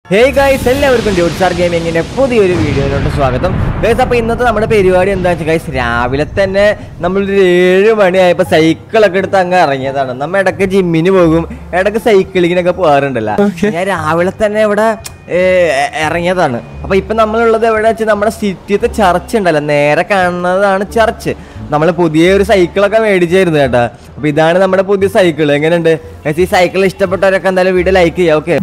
Hey guys എല്ലാവർക്കും ഡ്യൂട്ട് star ഗെയിമിങ്ങിന്റെ പുതിയൊരു വീഡിയോയിലോട്ട് സ്വാഗതം ഗൈസ് അപ്പോൾ ഇന്നത്തെ നമ്മുടെ പരിപാടി എന്താ വെച്ചാൽ ഗൈസ് രാവിലെ തന്നെ നമ്മളൊരു ഏഴ് മണിയായപ്പോൾ സൈക്കിളൊക്കെ എടുത്ത് അങ്ങ് ഇറങ്ങിയതാണ് നമ്മ ഇടയ്ക്ക് ജിമ്മിന് പോകും ഇടയ്ക്ക് സൈക്ലിങ്ങിനൊക്കെ പോകാറുണ്ടല്ലോ ഞാൻ രാവിലെ തന്നെ ഇവിടെ ഏ, ഇറങ്ങിയതാണ് അപ്പോൾ ഇപ്പം നമ്മളുള്ളത് എവിടെ വെച്ചാൽ നമ്മുടെ സിറ്റിത്തെ ചർച്ച് ഉണ്ടല്ലോ നേരെ കാണുന്നതാണ് ചർച്ച് നമ്മൾ പുതിയ ഒരു സൈക്കിളൊക്കെ മേടിച്ചായിരുന്നു കേട്ടോ അപ്പോൾ ഇതാണ് നമ്മുടെ പുതിയ സൈക്കിൾ എങ്ങനെയുണ്ട് ഗൈസ്, ഈ സൈക്കിൾ ഇഷ്ടപ്പെട്ടവരൊക്കെ എന്തായാലും വീഡിയോ ലൈക്ക് ചെയ്യാം ഓക്കെ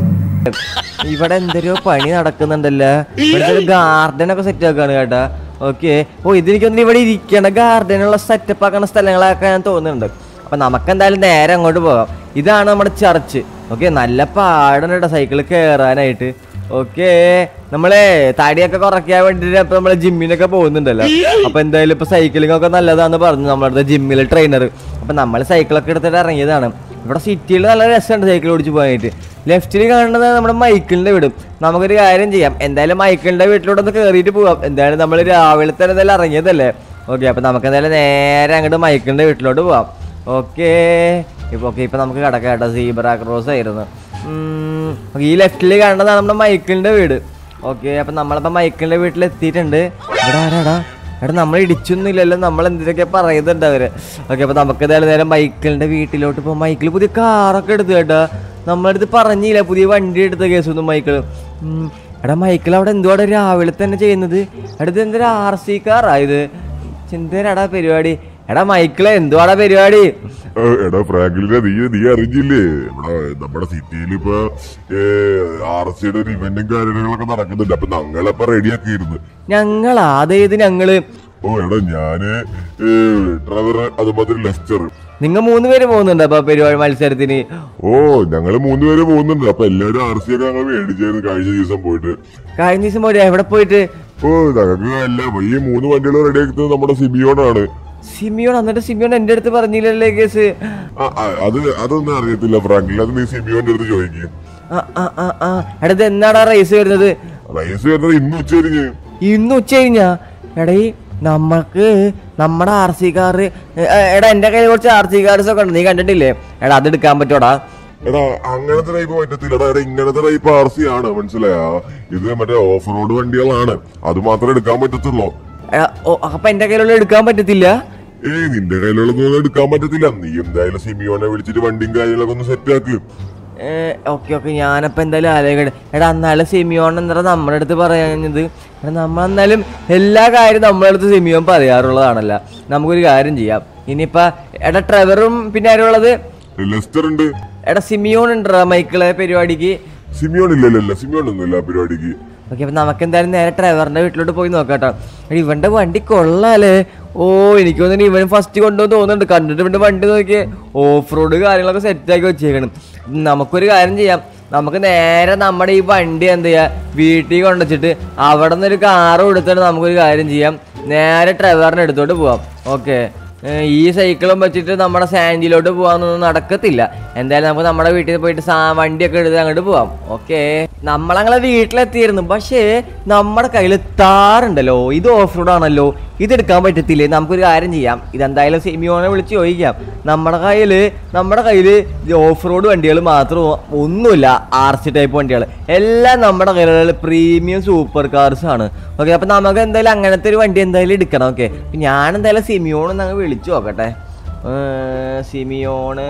ഇവിടെ എന്തൊരു പണി നടക്കുന്നുണ്ടല്ലോ ഇവിടെ ഒരു ഗാർഡൻ ഒക്കെ സെറ്റ് ആക്കാണ് കേട്ടാ ഓക്കെ ഓ ഇതെനിക്കൊന്നും ഇവിടെ ഇരിക്കണ ഗാർഡനുള്ള സെറ്റപ്പ് ആക്കുന്ന സ്ഥലങ്ങളൊക്കെ ഞാൻ തോന്നുന്നുണ്ട് അപ്പൊ നമുക്ക് എന്തായാലും നേരെ അങ്ങോട്ട് പോകാം ഇതാണ് നമ്മുടെ ചർച്ച് ഓക്കെ നല്ല പാടാണ് കേട്ടോ സൈക്കിൾ കയറാനായിട്ട് ഓക്കെ നമ്മളെ തടിയൊക്കെ കുറയ്ക്കാൻ വേണ്ടിട്ട് ഇപ്പൊ നമ്മള് ജിമ്മിനൊക്കെ പോകുന്നുണ്ടല്ലോ അപ്പൊ എന്തായാലും ഇപ്പൊ സൈക്ലിംഗ് ഒക്കെ നല്ലതാന്ന് പറഞ്ഞു നമ്മളടുത്ത ജിമ്മിലെ ട്രെയിനർ അപ്പൊ നമ്മൾ സൈക്കിളൊക്കെ എടുത്തിട്ട് ഇറങ്ങിയതാണ് ഇവിടെ സിറ്റിയിൽ നല്ല രസമുണ്ട് സൈക്കിൾ ഓടിച്ച് പോകാനായിട്ട് ലെഫ്റ്റിൽ കാണുന്നത് നമ്മുടെ മൈക്കിളിന്റെ വീടും നമുക്കൊരു കാര്യം ചെയ്യാം എന്തായാലും മൈക്കിളിന്റെ വീട്ടിലൂടെ ഒന്ന് കയറിയിട്ട് പോവാം എന്തായാലും നമ്മൾ രാവിലെ തന്നെ എന്തായാലും ഇറങ്ങിയതല്ലേ ഓക്കെ അപ്പൊ നമുക്ക് എന്തായാലും നേരെ അങ്ങോട്ട് മൈക്കിളിന്റെ വീട്ടിലോട്ട് പോവാം ഓക്കെ ഇപ്പൊ ഓക്കെ ഇപ്പൊ നമുക്ക് കിടക്കാം കേട്ടോ സീബ്ര ക്രോസ് ആയിരുന്നു ഉം, okay, ഈ ലെഫ്റ്റിൽ കാണുന്നതാണ് നമ്മുടെ മൈക്കിളിന്റെ വീട് ഓക്കെ അപ്പൊ നമ്മളിപ്പോ മൈക്കിളിന്റെ വീട്ടിൽ എത്തിയിട്ടുണ്ട് ഇവിടെ ആരാടാ എടാ നമ്മൾ ഇടിച്ചൊന്നുമില്ലല്ലോ നമ്മൾ എന്തിനൊക്കെ പറയുന്നുണ്ട് അവര് ഓക്കെ അപ്പൊ നമുക്ക് ഏതായാലും നേരം മൈക്കിളിന്റെ വീട്ടിലോട്ട് പോകും മൈക്കിൾ പുതിയ കാറൊക്കെ എടുത്തു കേട്ടാ നമ്മളടുത്ത് പറഞ്ഞില്ല പുതിയ വണ്ടി എടുത്ത കേസൊന്നും മൈക്കിൾ ഉം. എടാ മൈക്കിൾ അവിടെ എന്തുവാടാ രാവിലെ തന്നെ ചെയ്യുന്നത് എടാ ഇത് എന്തൊരു ആർ സി കാറാ ഇത് ചിന്തരാടാ പരിപാടി എടാ മൈക്കിളെ എന്തുവാടാ പരിപാടി ഏ, എടാ ഫ്രാങ്കിലിനെ നീ നീ അറിഞ്ഞില്ലേ ഇവിടെ നമ്മുടെ സിറ്റിയിൽ ഇപ്പൊ ആർ സിയുടെ ഒരു ഇവന്റും കാര്യങ്ങളൊക്കെ നടക്കുന്നുണ്ട് അപ്പൊ ഞങ്ങളപ്പൊ റെഡിയാക്കിയിരുന്നു ഞങ്ങൾ അതേത് ഞങ്ങള് ഓ എടാ ഞാന് ഏ, ട്രെവർ അതുമാതിരി ലെസ്റ്റർ നിങ്ങൾ മൂന്ന് പേര് പോകുന്നുണ്ട് അപ്പൊ പരിപാടി മത്സരത്തിന് ഓ ഞങ്ങള് മൂന്നുപേര് പോകുന്നുണ്ട് അപ്പൊ എല്ലാരും ആർ സി ഒക്കെ ഞങ്ങൾ മേടിച്ചായിരുന്നു കഴിഞ്ഞ ദിവസം പോയിട്ട് കഴിഞ്ഞ ദിവസം പോയി എവിടെ പോയിട്ട് ഓ ഞങ്ങൾക്ക് എല്ലാം ഈ മൂന്ന് വണ്ടികൾ റെഡിയാക്കുന്നത് നമ്മുടെ സിബിയോണാണ് സിമിയോൺ എന്നിട്ട് സിമിയോൺ എന്റെ അടുത്ത് പറഞ്ഞില്ലല്ലേ കേസ് ആ, ആ, അത് അതൊന്നും അറിയത്തില്ല ഫ്രാങ്കിൽ അത് നീ സിബിയോന്റെ അടുത്ത് ചോദിക്കും ആ ആ ആ ആ എടാ ഇത് എന്നാടാ റേസ് വരുന്നത് റൈസ് വരുന്നത് ഇന്ന് ഉച്ചരിഞ്ഞ് ഇന്ന് ഉച്ച കഴിഞ്ഞാ എടാ ഈ നമ്മക്ക് നമ്മുടെ ആർ സി കാർ എടാ എന്റെ കയ്യിൽ കുറച്ച് ആർ സി കാർസ് ഒക്കെ ഉണ്ട് നീ കണ്ടിട്ടില്ലേ എടാ അത് എടുക്കാൻ പറ്റോടാ എടാ അങ്ങനത്തെ ടൈപ്പ് പറ്റത്തില്ല എടാ എടാ ഇങ്ങനത്തെ ടൈപ്പ് ആർ സി ആണ് മനസ്സിലായാ ഇത് മറ്റേ ഓഫ് റോഡ് വണ്ടികളാണ് അത് മാത്രമേ എടുക്കാൻ പറ്റത്തുള്ളൂ എടാ, ഓ അപ്പൊ എന്റെ കയ്യിലുള്ള എടുക്കാൻ പറ്റത്തില്ല ഏയ് നിന്റെ കയ്യിലുള്ളതൊന്നും എടുക്കാൻ പറ്റത്തില്ല നീ എന്തായാലും സിമിയോനെ വിളിച്ചിട്ട് വണ്ടിയും കാര്യങ്ങളൊക്കെ ഒന്ന് സെറ്റ് ആക്ക് ഓക്കെ ഓക്കെ ഞാനപ്പോ എന്തായാലും ആലോചിക്കട്ടെ എടാ എന്നാലും സിമിയോൺ എന്താ നമ്മുടെ അടുത്ത് പറയാഞ്ഞത് എടാ നമ്മൾ എന്നാലും എല്ലാ കാര്യവും നമ്മുടെ അടുത്ത് സിമിയോൻ പറയാറുള്ളതാണല്ലോ നമുക്കൊരു കാര്യം ചെയ്യാം ഇനിയിപ്പോ എടാ ട്രെവറും പിന്നെ ആരുള്ളത് ലെസ്റ്റർ ഉണ്ട് എടാ സിമിയോൺ ഉണ്ടോ മൈക്കിളെ പരിപാടിക്ക് സിമിയോൺ ഇല്ലല്ലോ സിമിയോൺ ഒന്നുമില്ല ആ പരിപാടിക്ക് ഓക്കെ അപ്പൊ നമുക്ക് എന്തായാലും നേരെ ഡ്രൈവറിന്റെ വീട്ടിലോട്ട് പോയി നോക്കാട്ടോ എടി ഇവന്റെ വണ്ടി കൊള്ളാലേ ഓ എനിക്ക് തോന്നുന്നു ഇവൻ ഫസ്റ്റ് കൊണ്ടുവന്ന് തോന്നുന്നുണ്ട് കണ്ടിട്ട് ഇവന്റെ വണ്ടി നോക്കിയേ ഓഫ് റോഡ് കാര്യങ്ങളൊക്കെ സെറ്റ് ആക്കി വെച്ചേക്കണം നമുക്കൊരു കാര്യം ചെയ്യാം നമുക്ക് നേരെ നമ്മുടെ ഈ വണ്ടി എന്ത് ചെയ്യാ വീട്ടിൽ കൊണ്ടുവച്ചിട്ട് അവിടെ നിന്ന് ഒരു കാറ് കൊടുത്തിട്ട് നമുക്കൊരു കാര്യം ചെയ്യാം നേരെ ഡ്രൈവറിനെ എടുത്തോട്ട് പോവാം ഓക്കെ ഏഹ് ഈ സൈക്കിളും വെച്ചിട്ട് നമ്മുടെ സാൻഡിലോട്ട് പോകാനൊന്നും നടക്കത്തില്ല എന്തായാലും നമുക്ക് നമ്മുടെ വീട്ടിൽ പോയിട്ട് സാ വണ്ടിയൊക്കെ എടുത്ത് അങ്ങോട്ട് പോവാം ഓക്കെ നമ്മളങ്ങനെ വീട്ടിലെത്തിയിരുന്നു പക്ഷേ നമ്മുടെ കയ്യിൽ താറുണ്ടല്ലോ ഇത് ഓഫ് റോഡ് ആണല്ലോ ഇതെടുക്കാൻ പറ്റത്തില്ലേ നമുക്കൊരു കാര്യം ചെയ്യാം ഇതെന്തായാലും സിമിയോനെ വിളിച്ച് ചോദിക്കാം നമ്മുടെ കയ്യിൽ നമ്മുടെ കയ്യിൽ ഓഫ് റോഡ് വണ്ടികൾ മാത്രം ഒന്നുമില്ല ആർ സി ടൈപ്പ് വണ്ടികൾ എല്ലാം നമ്മുടെ കയ്യിലുള്ള പ്രീമിയം സൂപ്പർ കാർസ് ആണ് ഓക്കെ അപ്പൊ നമുക്ക് എന്തായാലും അങ്ങനത്തെ ഒരു വണ്ടി എന്തായാലും എടുക്കണം ഓക്കെ ഞാൻ എന്തായാലും സിമിയോൺ അങ്ങ് വിളിച്ചു നോക്കട്ടെ ഏർ, സിമിയോണ്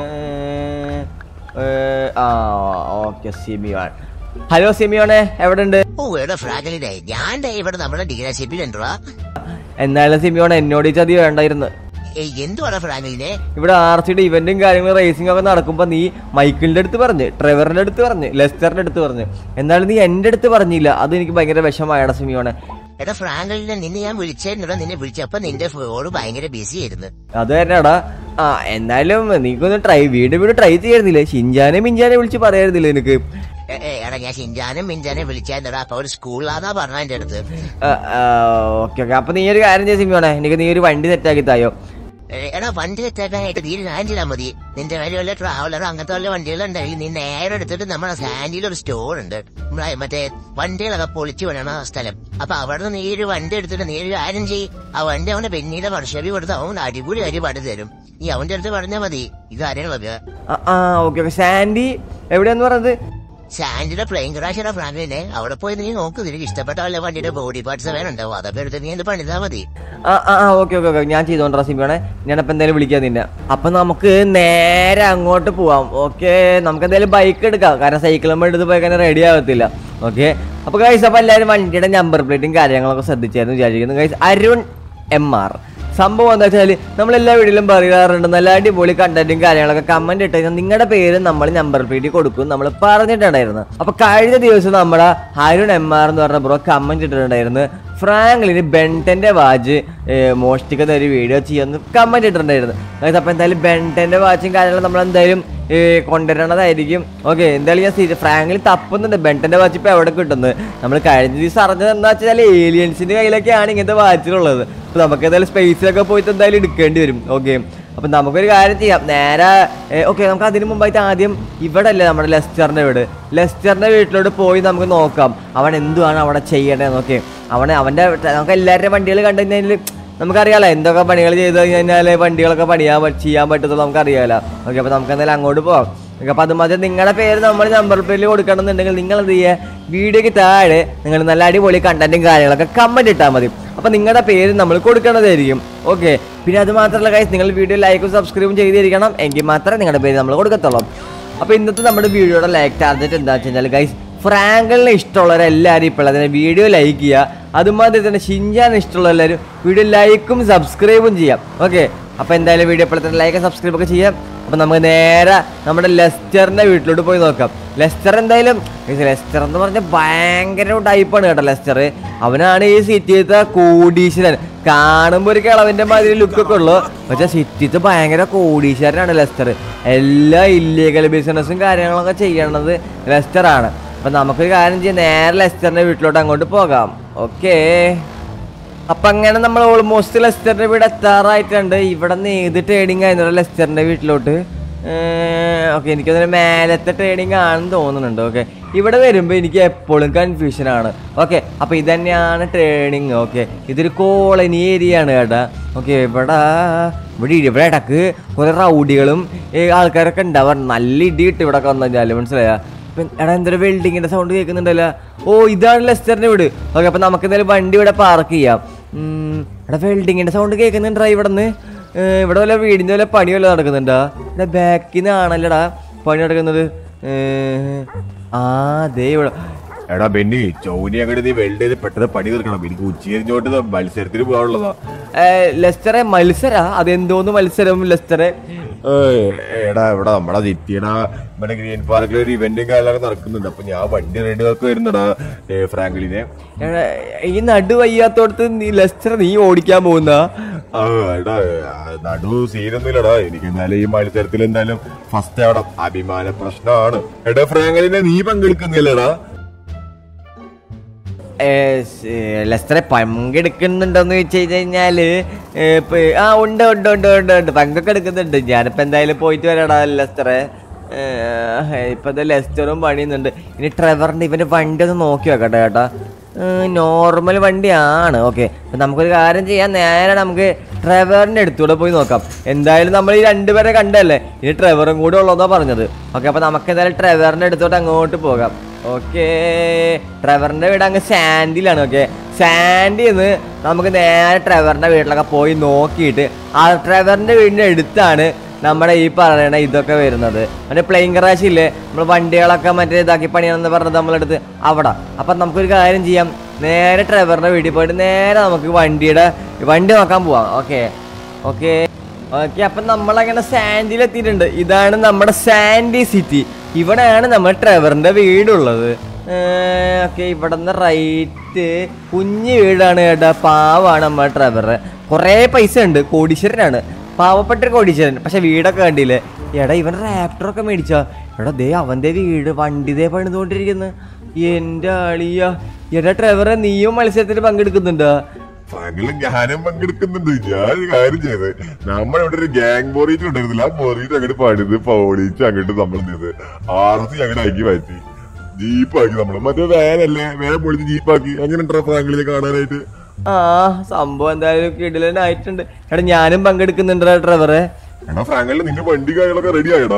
ഏർ, ആ ഓക്കെ സിമിയോൺ ഹലോ സിമിയോണെ എവിടെ ഉണ്ട് ഓ എടാ ഫ്രാഗലിനെ ഞാൻ ദേ ഇവിടെ നമ്മുടെ ഡീലർഷിപ്പിലുണ്ടോ എന്നാലും സിമിയോൺ എന്നോട് ഈ ചതി വേണ്ടായിരുന്നു ഏയ് എന്തുവാടാ ഫ്രാഗലിനെ ഇവിടെ ആർ സിയുടെ ഇവന്റും കാര്യങ്ങളും റേസിംഗ് ഒക്കെ നടക്കുമ്പോ നീ മൈക്കിളിന്റെ അടുത്ത് പറഞ്ഞ് ട്രെവറിന്റെ അടുത്ത് പറഞ്ഞ് ലെസ്റ്ററിന്റെ അടുത്ത് പറഞ്ഞ് എന്നാലും നീ എന്റെ അടുത്ത് പറഞ്ഞില്ല അത് എനിക്ക് ഭയങ്കര വിഷമായടാ സിമിയോണെ എടാ ഫ്രാങ്കലിനെ നിന്നെ ഞാൻ വിളിച്ചായിരുന്നടാ നിന്നെ വിളിച്ചപ്പോ നിന്റെ ഫോൺ ഭയങ്കര ബിസി ആയിരുന്നു അത് തന്നെടാ ആ എന്നാലും നീക്കൊന്ന് ട്രൈ വീട് വീട് ട്രൈ ചെയ്യായിരുന്നില്ലേ ഷിഞ്ചാനെ മിഞ്ചാനെ വിളിച്ച് പറയായിരുന്നില്ലേ എനിക്ക് ഏ, ഏ, എടാ ഞാൻ ഷിൻജാനും മിൻജാനും വിളിച്ചായിരുന്നടാ അപ്പൊ ഒരു സ്കൂളിലാന്നാ പറഞ്ഞ എന്റെ അടുത്ത് ഓക്കെ ഓക്കെ അപ്പൊ നീ ഒരു കാര്യം ചെയ്യ സിമിയോണെ എനിക്ക് നീ ഒരു വണ്ടി സെറ്റാക്കി തായോ ഏ, എടാ വണ്ടി തെറ്റാക്കാനായിട്ട് നീ ഞാൻ ചെയ്താൽ മതി നിന്റെ വഴി വല്ല ട്രാവലർ അങ്ങനത്തെ വല്ല വണ്ടികളുണ്ടെങ്കിൽ നീ നേരെ എടുത്തിട്ട് നമ്മുടെ സാൻഡിയിൽ ഒരു സ്റ്റോർ ഉണ്ട് നമ്മളെ മറ്റേ വണ്ടികളൊക്കെ പൊളിച്ചു വേണം ആ സ്ഥലം അപ്പൊ അവിടെ നിന്ന് നീ ഒരു വണ്ടി എടുത്തിട്ട് നീ ഒരു കാര്യം ചെയ്യ് ആ വണ്ടി അവന്റെ പെന്നീടെ വർഷവി കൊടുത്ത് അവൻ അടിപൊളി അരി പണി തരും നീ അവന്റെ അടുത്ത് പറഞ്ഞാൽ മതി ഇത് കാര്യങ്ങളൊക്കെ ആ ആ ഓക്കെ ഓക്കെ സാൻഡി എവിടെയാന്ന് പറഞ്ഞത് സാൻഡിയുടെ പ്ലെയിൻ ക്രാഷിയുടെ ഫ്രാങ്കിനെ അവിടെ പോയി നീ നോക്ക് നിനക്ക് ഇഷ്ടപ്പെട്ട വല്ല വണ്ടിയുടെ ബോഡി പാർട്സ് വേണുണ്ടാവും അതൊക്കെ എടുത്ത് നീ എന്ത് പണിതാ മതി ആ ആ ആ ഓക്കെ ഓക്കെ ഓക്കെ ഞാൻ ചെയ്തോണ്ടാ സിംബിയാണെ ഞാനപ്പോൾ എന്തായാലും വിളിക്കാം നിന്നെ അപ്പം നമുക്ക് നേരെ അങ്ങോട്ട് പോവാം ഓക്കെ നമുക്ക് എന്തായാലും ബൈക്ക് എടുക്കാം കാരണം സൈക്കിളും എടുത്ത് പോയി കഴിഞ്ഞാൽ റെഡി ആവത്തില്ല ഓക്കെ അപ്പോൾ ഗൈസ് അപ്പോൾ എല്ലാവരും വണ്ടിയുടെ നമ്പർ പ്ലേറ്റും കാര്യങ്ങളൊക്കെ ശ്രദ്ധിച്ചായിരുന്നു വിചാരിക്കുന്നു ഗൈസ് അരുൺ എം ആർ സംഭവം എന്താ വെച്ചാൽ നമ്മൾ എല്ലാ വീഡിയോയിലും പറയാറുണ്ട് നല്ല അടിപൊളി കണ്ടന്റും കാര്യങ്ങളൊക്കെ കമന്റ് ഇട്ട് കഴിഞ്ഞാൽ നിങ്ങളുടെ പേര് നമ്മൾ നമ്പർ പ്ലേറ്റ് കൊടുക്കും നമ്മൾ പറഞ്ഞിട്ടുണ്ടായിരുന്നു അപ്പൊ കഴിഞ്ഞ ദിവസം നമ്മുടെ അരുൺ എം ആർ എന്ന് പറഞ്ഞ ബ്രോ കമന്റ് ഇട്ടിട്ടുണ്ടായിരുന്നു ഫ്രാങ്ക്ലിന് ബെൻറ്റന്റെ വാച്ച് മോഷ്ടിക്കുന്ന ഒരു വീഡിയോ ചെയ്യുമെന്ന് കമന്റ് ഇട്ടിട്ടുണ്ടായിരുന്നു അതായത് അപ്പൊ എന്തായാലും ബെൻറ്റന്റെ വാച്ചും കാര്യങ്ങളും നമ്മൾ എന്തായാലും ഏ, കൊണ്ടുവരണതായിരിക്കും ഓക്കെ എന്തായാലും ഞാൻ സ്ഥിരം ഫ്രാങ്കിൽ തപ്പുന്നുണ്ട് ബെൻറ്റന്റെ വാച്ച് ഇപ്പൊ എവിടെ കിട്ടുന്നത് നമ്മൾ കഴിഞ്ഞ ദിവസം അറിഞ്ഞത് എന്താ വെച്ചാൽ ഏലിയൻസിന്റെ കയ്യിലൊക്കെയാണ് ഇങ്ങനത്തെ വാച്ചുകളുള്ളത് അപ്പൊ നമുക്ക് എന്തായാലും സ്പേസിലൊക്കെ പോയിട്ട് എന്തായാലും എടുക്കേണ്ടി വരും ഓക്കെ അപ്പൊ നമുക്കൊരു കാര്യം ചെയ്യാം നേരെ ഓക്കെ നമുക്ക് അതിന് മുമ്പായിട്ട് ആദ്യം ഇവിടെ അല്ലേ നമ്മുടെ ലെസ്റ്ററിന്റെ വീട് ലെസ്റ്ററിന്റെ വീട്ടിലോട്ട് പോയി നമുക്ക് നോക്കാം അവൻ എന്തുവാണ് അവിടെ ചെയ്യണേന്ന് ഓക്കെ അവനെ അവന്റെ നമുക്ക് എല്ലാവരുടെയും വണ്ടികൾ കണ്ടു കഴിഞ്ഞാൽ നമുക്കറിയാലോ എന്തൊക്കെ പണികൾ ചെയ്ത് കഴിഞ്ഞാൽ വണ്ടികളൊക്കെ പണിയാൻ പ- ചെയ്യാൻ പറ്റത്തുള്ളൂ നമുക്കറിയാലോ ഓക്കെ അപ്പോൾ നമുക്ക് എന്തായാലും അങ്ങോട്ട് പോകാം ഓക്കെ അപ്പോൾ അതുമാതിരി നിങ്ങളുടെ പേര് നമ്മൾ നമ്പർ പ്ലേറ്റിൽ കൊടുക്കണമെന്നുണ്ടെങ്കിൽ നിങ്ങൾ എന്ത് ചെയ്യുക വീഡിയോയ്ക്ക് താഴെ നിങ്ങൾ നല്ല അടിപൊളി കണ്ടന്റും കാര്യങ്ങളൊക്കെ കമന്റ് ഇട്ടാൽ മതി അപ്പോൾ നിങ്ങളുടെ പേര് നമ്മൾ കൊടുക്കേണ്ടതായിരിക്കും ഓക്കെ പിന്നെ അത് മാത്രമല്ല ഗൈസ് നിങ്ങൾ വീഡിയോ ലൈക്കും സബ്സ്ക്രൈബും ചെയ്തിരിക്കണം എങ്കിൽ മാത്രമേ നിങ്ങളുടെ പേര് നമ്മൾ കൊടുക്കത്തുള്ളൂ അപ്പോൾ ഇന്നത്തെ നമ്മുടെ വീഡിയോയുടെ ലൈക്ക് ടാർഗറ്റ് എന്താ വെച്ച് കഴിഞ്ഞാൽ ഗൈസ് ഫ്രാങ്കലിനെ ഇഷ്ടമുള്ളവരെല്ലാവരും ഇപ്പോൾ അതിനെ വീഡിയോ ലൈക്ക് ചെയ്യുക അതുമാതിരി തന്നെ ഷിൻജാൻ ഇഷ്ടമുള്ള എല്ലാവരും വീഡിയോ ലൈക്കും സബ്സ്ക്രൈബും ചെയ്യാം ഓക്കെ അപ്പോൾ എന്തായാലും വീഡിയോ ഇപ്പോൾ തന്നെ ലൈക്ക് സബ്സ്ക്രൈബ് ഒക്കെ ചെയ്യാം അപ്പോൾ നമുക്ക് നേരെ നമ്മുടെ ലെസ്റ്ററിൻ്റെ വീട്ടിലോട്ട് പോയി നോക്കാം ലെസ്റ്റർ എന്തായാലും ഇത് ലെസ്റ്റർ എന്ന് പറഞ്ഞാൽ ഭയങ്കര ടൈപ്പാണ് കേട്ടോ ലെസ്റ്റർ അവനാണ് ഈ സിറ്റിയിലത്തെ കോടീശ്വരൻ കാണുമ്പോൾ ഒരു കിളവിൻ്റെ മാതിരി ലുക്കൊക്കെ ഉള്ളു പക്ഷെ സിറ്റിത്തെ ഭയങ്കര കോടീശ്വരനാണ് ലെസ്റ്റർ എല്ലാ ഇല്ലീഗൽ ബിസിനസ്സും കാര്യങ്ങളൊക്കെ ചെയ്യണത് ലെസ്റ്ററാണ് അപ്പം നമുക്കൊരു കാര്യം ചെയ്യാം നേരെ ലെസ്റ്ററിൻ്റെ വീട്ടിലോട്ട് അങ്ങോട്ട് പോകാം ഓക്കേ അപ്പൊ അങ്ങനെ നമ്മൾ ഓൾമോസ്റ്റ് ലെസ്റ്ററിന്റെ വീട് എത്താറായിട്ടുണ്ട് ഇവിടെ നിന്ന് ഏത് ട്രേഡിംഗ് ആയിരുന്നു ലെസ്റ്ററിന്റെ വീട്ടിലോട്ട് ഓക്കെ എനിക്കതിന് മേലത്തെ ട്രേഡിംഗ് ആണെന്ന് തോന്നുന്നുണ്ട് ഓക്കെ ഇവിടെ വരുമ്പോൾ എനിക്ക് എപ്പോഴും കൺഫ്യൂഷൻ ആണ് ഓക്കെ അപ്പൊ ഇത് തന്നെയാണ് ട്രേഡിംഗ് ഓക്കെ ഇതൊരു കോളനി ഏരിയ ആണ് കേട്ടാ ഓക്കെ ഇവിടെ ഇവിടെ ഇവിടെ ഇടക്ക് കുറെ റൗഡികളും ഈ ആൾക്കാരൊക്കെ ഉണ്ടാവാറ് നല്ല ഇടി കിട്ടും ഇവിടെ വന്നു കഴിഞ്ഞാൽ മനസ്സിലായ ഇപ്പം എടാ എന്തൊരു വെൽഡിങ്ങിന്റെ സൗണ്ട് കേൾക്കുന്നുണ്ടല്ലോ ഓ ഇതാണ് ലെസ്റ്ററിന്റെ വീട് ഓക്കെ അപ്പൊ നമുക്ക് എന്തായാലും വണ്ടി ഇവിടെ പാർക്ക് ചെയ്യാം ഉം, എടാ വെൽഡിങ്ങിന്റെ സൗണ്ട് കേൾക്കുന്നുണ്ടാ ഇവിടെ നിന്ന് ഇവിടെ വല്ല വീടിന്റെ വല്ല പണി വല്ല നടക്കുന്നുണ്ടാ ഇവിടെ ബാക്കിൽ നിന്നാണല്ലടാ പണി നടക്കുന്നത് ഏ, ആ ദേ ഇവിടെ എടാ ബെന്നി ചൗനി അങ്ങോട്ട് നീ വെൽഡ് ചെയ്ത് പെട്ടെന്ന് പണി തീർക്കണം എനിക്ക് ഉച്ചരിഞ്ഞോട്ട് മത്സരത്തിന് പോകാനുള്ളതാ ഏ, ലെസ്റ്ററെ മത്സര അതെന്തോന്ന് മത്സരം ലെസ്റ്ററെ ഏയ്, എടാ ഇവിടെ നമ്മുടെ സിറ്റിയുടെ നമ്മുടെ ഗ്രീൻ പാർക്കിൽ ഒരു ഇവന്റും കാര്യങ്ങളൊക്കെ നടക്കുന്നുണ്ട് അപ്പൊ ഞാൻ വണ്ടി റെഡി ആക്കി വരുന്നടാ ഏ, ഫ്രാങ്ക്ലിനെ എടാ, ഈ നടു വയ്യാത്തോടത്ത് നീ ലെസ്റ്റർ നീ ഓടിക്കാൻ പോകുന്ന ആ, എടാ ആ, നടു സീനൊന്നുമില്ലടാ എനിക്ക് എന്തായാലും ഈ മത്സരത്തിൽ എന്തായാലും ഫസ്റ്റ് ആവണം അഭിമാന പ്രശ്നമാണ് എടാ ഫ്രാങ്ക്ലിനെ നീ പങ്കെടുക്കുന്നില്ലടാ ലെസ്റ്ററെ പങ്കെടുക്കുന്നുണ്ടോന്ന് ചോദിച്ചു കഴിഞ്ഞാല് ഏ, ഇപ്പൊ- ആ ഉണ്ട് ഉണ്ട് ഉണ്ട് ഉണ്ട് ഉണ്ട് പങ്കൊക്കെ എടുക്കുന്നുണ്ട് ഞാനിപ്പോ എന്തായാലും പോയിട്ട് വരാടാ ലെസ്റ്ററെ ഏ, ഇപ്പൊ ഇത് ലെസ്റ്ററും പണിയുന്നുണ്ട് ഇനി ട്രെവറിന്റെ ഇവന്റെ വണ്ടി ഒന്ന് നോക്കി വെക്കട്ടെ ചേട്ടാ നോർമൽ വണ്ടിയാണ് ഓക്കെ അപ്പൊ നമുക്കൊരു കാര്യം ചെയ്യാം നേരെ നമുക്ക് ട്രെവറിന്റെ അടുത്തൂടെ പോയി നോക്കാം എന്തായാലും നമ്മൾ ഈ രണ്ടുപേരെ കണ്ടല്ലേ ഇനി ട്രെവറും കൂടെ ഉള്ളതാ പറഞ്ഞത് ഓക്കെ അപ്പൊ നമുക്ക് എന്തായാലും ട്രെവറിന്റെ അടുത്തോട്ട് അങ്ങോട്ട് പോകാം ഓക്കെ ട്രെവറിന്റെ വീട് അങ്ങ് സാൻഡിലാണ് ഓക്കെ സാൻഡിന്ന് നമുക്ക് നേരെ ട്രെവറിന്റെ വീട്ടിലൊക്കെ പോയി നോക്കിയിട്ട് ആ ട്രെവറിന്റെ വീടിന്റെ അടുത്താണ് നമ്മുടെ ഈ പറയണ ഇതൊക്കെ വരുന്നത് മറ്റേ പ്ലെയിൻ ക്രാഷ് ഇല്ലേ നമ്മൾ വണ്ടികളൊക്കെ മറ്റേ ഇതാക്കി പണിയാണെന്ന് പറഞ്ഞത് നമ്മളെടുത്ത് അവിടെ അപ്പം നമുക്കൊരു കാര്യം ചെയ്യാം നേരെ ട്രെവറിന്റെ വീട്ടിൽ പോയിട്ട് നേരെ നമുക്ക് വണ്ടിയുടെ വണ്ടി നോക്കാൻ പോവാം ഓക്കെ ഓക്കെ ഓക്കെ അപ്പം നമ്മളങ്ങനെ സാൻഡിയിൽ എത്തിയിട്ടുണ്ട് ഇതാണ് നമ്മുടെ സാൻഡി സിറ്റി ഇവിടെയാണ് നമ്മുടെ ട്രെവറിന്റെ വീടുള്ളത് ഓക്കെ ഇവിടെ നിന്ന് റൈറ്റ് കുഞ്ഞു വീടാണ് കേട്ടോ പാവാണ് നമ്മുടെ ട്രെവർ കുറേ പൈസ ഉണ്ട് കോടീശ്വരനാണ് പാവപ്പെട്ട ഒരു കോടീശ്വരൻ പക്ഷെ വീടൊക്കെ കണ്ടില്ലേ എടാ ഇവൻ റാപ്റ്ററൊക്കെ മേടിച്ചാ എടാ ദേ അവന്റെ വീട് വണ്ടി ദേ പണിതുകൊണ്ടിരിക്കുന്നു എന്റെ ആളിയ എടാ ട്രെവറെ നീയും മത്സരത്തിൽ പങ്കെടുക്കുന്നുണ്ടോ ഫ്രാങ്ക്ലിൻ ഞാനും പങ്കെടുക്കുന്നുണ്ട് ഞാൻ ഒരു കാര്യം ചെയ്ത് നമ്മുടെ ഇവിടെ ഒരു ഗ്യാങ് ബോറീറ്റ് ഉണ്ടായിരുന്നില്ല ആ ബോറീറ്റ് അങ്ങോട്ട് പണിത് പോളിച്ച് അങ്ങോട്ട് നമ്മൾ ചെയ്ത് ആർസി അങ്ങോട്ട് ആക്കി മാറ്റി ജീപ്പാക്കി നമ്മള് മറ്റേ വാനല്ലേ വേൻ പൊളിച്ച് ജീപ്പാക്കി അങ്ങനെ ഉണ്ടോ ഫ്രാങ്ക്ലിനെ കാണാനായിട്ട് ആ സംഭവം എന്തായാലും കിടിലനായിട്ടുണ്ട് എടാ ഞാനും പങ്കെടുക്കുന്നുണ്ട് ട്രെവറെ എടാ ഫ്രാങ്ക്ലിൻ നിന്റെ വണ്ടി കാര്യങ്ങളൊക്കെ റെഡി ആയടാ